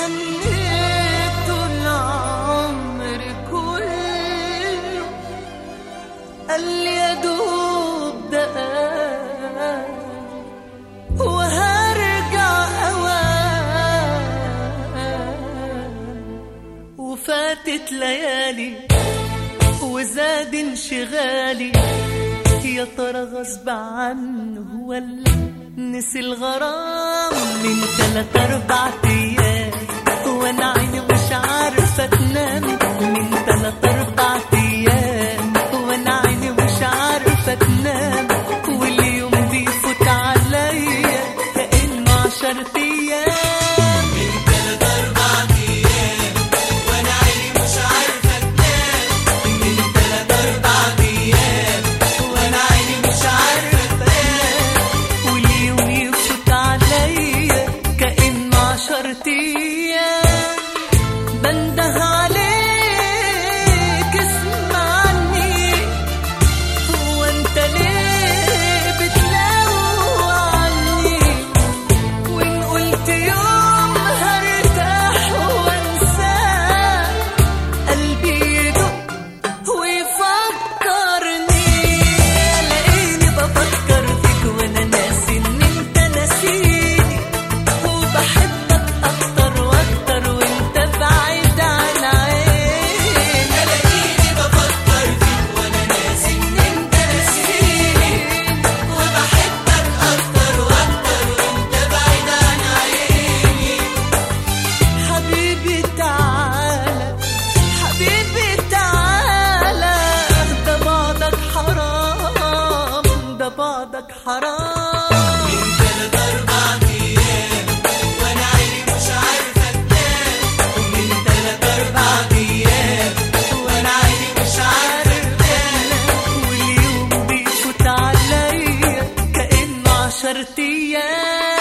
استنيته العمر كله قال لي يا دوب دقايق وهرجع اوان وفاتت ليالي وزاد انشغالي يا ترى غصب عنه ولا نسي الغرام من تلات اربع ايام وانا عيني مش عارفه تنام من تلات اربع ايام وانا عيني مش عارفه تنام واليوم بيفوت عليا كانه عشر ايام من تلات اربع ايام وانا عيني مش عارفه تنام من تلات اربع ايام وانا عيني مش عارفه تنام واليوم يفوت عليا كأنه عشر أيام بنده عليك اسمعني هو انت ليه بتلوع عني وان قلت يوم هرتاح وانساك قلبي يدق ويفكرني الاقيني بفكر فيك وانا ناسي ان انت ناسيني وبحبك اكتر واكتر وانت بعيد عن عيني الاقيني بفكر فيك وانا ناسي ان انت ناسيني وبحبك اكتر واكتر وانت بعيد عن عيني حبيبي تعالى حبيبي تعالى ده بعدك حرام ده بعدك حرام من تلات أربع أيام وأنا عيني مش عارفة تنام من تلات أربع أيام وأنا عيني مش عارفة تنام واليوم بيفوت عليا كأنه عشر أيام